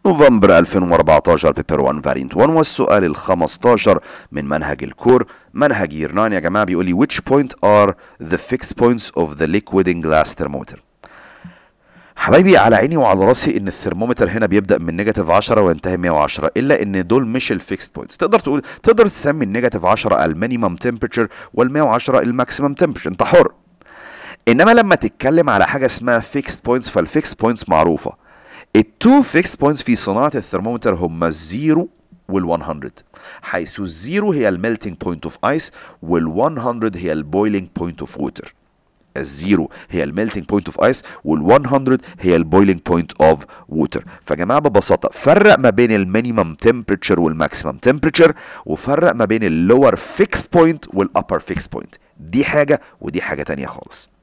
نوفمبر 2014 بيبر 1 فارينت 1 والسؤال ال 15 من منهج الكور منهج يير 9 يا جماعه بيقول لي which point are the fixed points of the liquid in glass thermometer حبايبي على عيني وعلى راسي ان الثرمومتر هنا بيبدا من نيجاتيف 10 وينتهي 110 الا ان دول مش الفيكست بوينتس تقدر تقول تقدر تسمي النيجاتيف 10 المينيمم تمبرتشر وال 110 الماكسيمم تمبرتشر انت حر انما لما تتكلم على حاجه اسمها فيكست بوينتس فالفيكست بوينتس معروفه التو فيكست بوينتس في صناعه الثرمومتر هما الزيرو وال 100 حيث الزيرو هي الميلتنج بوينت اوف ايس وال 100 هي البويلينج بوينت اوف ووتر الزيرو هي الميلتنج بوينت اوف ايس وال100 هي البويلينج بوينت اوف ووتر فجماعه ببساطه فرق ما بين المينيمم تمبرتشر والماكسيمم تمبرتشر وفرق ما بين اللور فيكس بوينت والابر فيكس بوينت دي حاجه ودي حاجه تانية خالص